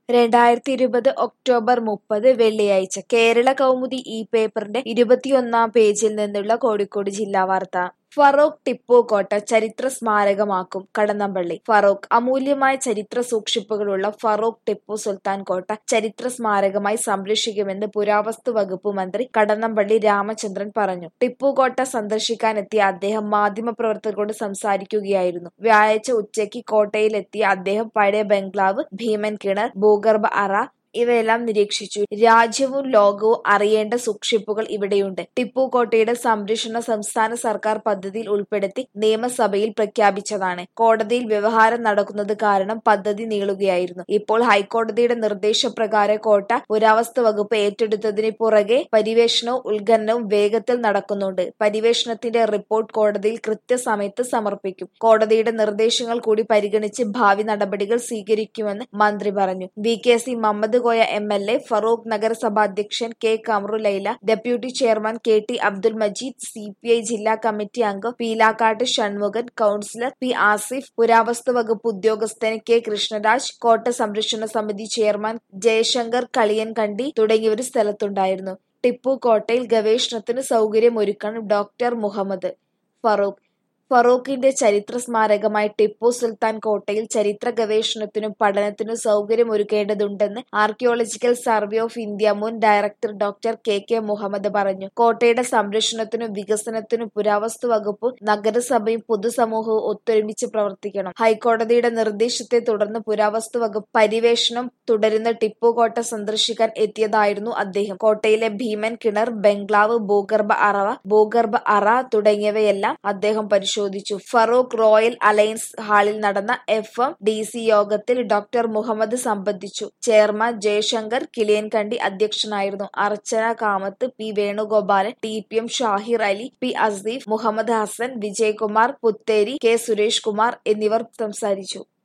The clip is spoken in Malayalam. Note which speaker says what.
Speaker 1: രണ്ടായിരത്തി ഇരുപത് ഒക്ടോബർ മുപ്പത് വെള്ളിയാഴ്ച കേരള കൗമുദി ഈ പേപ്പറിന്റെ ഇരുപത്തിയൊന്നാം പേജിൽ നിന്നുള്ള കോഴിക്കോട് ജില്ലാ വാർത്ത ഫറോക്ക് ടിപ്പു കോട്ട ചരിത്ര സ്മാരകമാക്കും കടന്നപ്പള്ളി ഫറോക്ക് അമൂല്യമായ ചരിത്ര സൂക്ഷിപ്പുകളുള്ള ഫറോക്ക് ടിപ്പു സുൽത്താൻ കോട്ട ചരിത്ര സ്മാരകമായി സംരക്ഷിക്കുമെന്ന് പുരാവസ്തു വകുപ്പ് മന്ത്രി കടന്നപ്പള്ളി രാമചന്ദ്രൻ പറഞ്ഞു ടിപ്പു കോട്ട സന്ദർശിക്കാനെത്തിയ അദ്ദേഹം മാധ്യമപ്രവർത്തകരോട് സംസാരിക്കുകയായിരുന്നു വ്യാഴാഴ്ച ഉച്ചയ്ക്ക് കോട്ടയിലെത്തിയ അദ്ദേഹം പഴയ ബംഗ്ലാവ് ഭീമൻ കിണർ ഭൂഗർഭ അറ ഇവയെല്ലാം നിരീക്ഷിച്ചു രാജ്യവും ലോകവും അറിയേണ്ട സൂക്ഷിപ്പുകൾ ഇവിടെയുണ്ട് ടിപ്പു കോട്ടയുടെ സംരക്ഷണ സംസ്ഥാന സർക്കാർ പദ്ധതിയിൽ ഉൾപ്പെടുത്തി നിയമസഭയിൽ പ്രഖ്യാപിച്ചതാണ് കോടതിയിൽ വ്യവഹാരം നടക്കുന്നത് കാരണം പദ്ധതി നീളുകയായിരുന്നു ഇപ്പോൾ ഹൈക്കോടതിയുടെ നിർദ്ദേശപ്രകാരം കോട്ട പുരാവസ്തു വകുപ്പ് ഏറ്റെടുത്തതിന് പുറകെ പരിവേഷണവും ഉദ്ഖനനവും വേഗത്തിൽ നടക്കുന്നുണ്ട് പരിവേഷണത്തിന്റെ റിപ്പോർട്ട് കോടതിയിൽ കൃത്യസമയത്ത് സമർപ്പിക്കും കോടതിയുടെ നിർദ്ദേശങ്ങൾ കൂടി പരിഗണിച്ച് ഭാവി നടപടികൾ സ്വീകരിക്കുമെന്ന് മന്ത്രി പറഞ്ഞു V K C Muhammad Koya M L A Farook നഗരസഭാ അധ്യക്ഷൻ K Kamaru Laila deputy chairman K T Abdul Majeed C P I ജില്ലാ കമ്മിറ്റി അംഗം പീലാക്കാട്ട് ഷൺമുഖൻ കൌൺസിലർ പി ആസിഫ് പുരാവസ്തു വകുപ്പ് ഉദ്യോഗസ്ഥൻ കെ കൃഷ്ണരാജ് കോട്ട സംരക്ഷണ സമിതി ചെയർമാൻ ജയശങ്കർ കളിയൻകണ്ടി തുടങ്ങിയവർ സ്ഥലത്തുണ്ടായിരുന്നു ടിപ്പു കോട്ടയിൽ ഗവേഷണത്തിന് സൗകര്യമൊരുക്കണം ഡോക്ടർ മുഹമ്മദ് ഫറൂഖ് ഫറൂഖിന്റെ ചരിത്ര സ്മാരകമായി ടിപ്പു സുൽത്താൻ കോട്ടയിൽ ചരിത്ര ഗവേഷണത്തിനും പഠനത്തിനും സൗകര്യമൊരുക്കേണ്ടതുണ്ടെന്ന് ആർക്കിയോളജിക്കൽ സർവേ ഓഫ് ഇന്ത്യ മുൻ director doctor K K Muhammad പറഞ്ഞു കോട്ടയുടെ സംരക്ഷണത്തിനും വികസനത്തിനും പുരാവസ്തു വകുപ്പും നഗരസഭയും പൊതുസമൂഹവും ഒത്തൊരുമിച്ച് പ്രവർത്തിക്കണം ഹൈക്കോടതിയുടെ നിർദ്ദേശത്തെ തുടർന്ന് പുരാവസ്തു വകുപ്പ് പരിവേഷണം തുടരുന്ന ടിപ്പു കോട്ട സന്ദർശിക്കാൻ എത്തിയതായിരുന്നു അദ്ദേഹം കോട്ടയിലെ ഭീമൻ കിണർ ബംഗ്ലാവ് ഭൂഗർഭ അറവ ഭൂഗർഭ അറ തുടങ്ങിയവയെല്ലാം അദ്ദേഹം പരിശോധിച്ചു ഫറൂഖ് റോയൽ അലയൻസ് ഹാളിൽ നടന്ന എഫ് എം ഡി സി യോഗത്തിൽ ഡോക്ടർ മുഹമ്മദ് സംബന്ധിച്ചു ചെയർമാൻ ജയശങ്കർ കിളിയൻകണ്ടി അധ്യക്ഷനായിരുന്നു Archana Kamath P Venugopalan T P M Shahir Ali P Asif Muhammad Hasan Vijayakumar Putheri K Suresh Kumar എന്നിവർ സംസാരിച്ചു